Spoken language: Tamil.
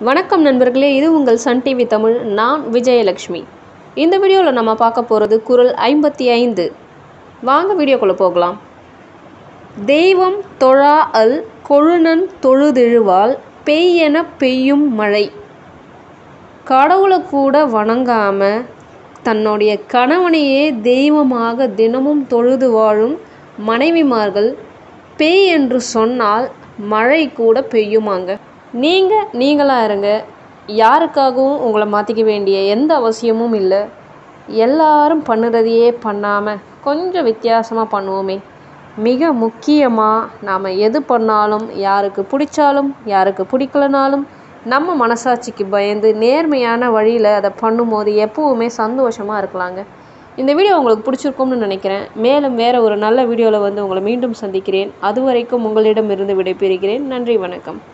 வணக்கம் நண்பர்களே இது உங்கள் சன் டிவி தமிழ் நான் விஜயலக்ஷ்மி இந்த வீடியோவில் நம்ம பார்க்க போகிறது குரல் ஐம்பத்தி ஐந்து வாங்க வீடியோக்குள்ளே போகலாம் தெய்வம் தொழா அல் கொழுநன் தொழுதெழுவால் பெய்யென பெய்யும் மழை கடவுளை கூட வணங்காம தன்னுடைய கணவனையே தெய்வமாக தினமும் தொழுது வாழும் மனைவிமார்கள் பேய் என்று சொன்னால் மழை கூட பெய்யுமாங்க நீங்கள் நீங்களாக இருங்க யாருக்காகவும் உங்களை மாற்றிக்க வேண்டிய எந்த அவசியமும் இல்லை எல்லாரும் பண்ணுறதையே பண்ணாமல் கொஞ்சம் வித்தியாசமாக பண்ணுவோமே மிக முக்கியமாக நாம் எது பண்ணாலும் யாருக்கு பிடிச்சாலும் யாருக்கு பிடிக்கலனாலும் நம்ம மனசாட்சிக்கு பயந்து நேர்மையான வழியில் அதை பண்ணும்போது எப்போவுமே சந்தோஷமாக இருக்கலாங்க இந்த வீடியோ உங்களுக்கு பிடிச்சிருக்கும்னு நினைக்கிறேன் மேலும் வேறு ஒரு நல்ல வீடியோவில் வந்து உங்களை மீண்டும் சந்திக்கிறேன் அது வரைக்கும் உங்களிடமிருந்து விடைபெறுகிறேன் நன்றி வணக்கம்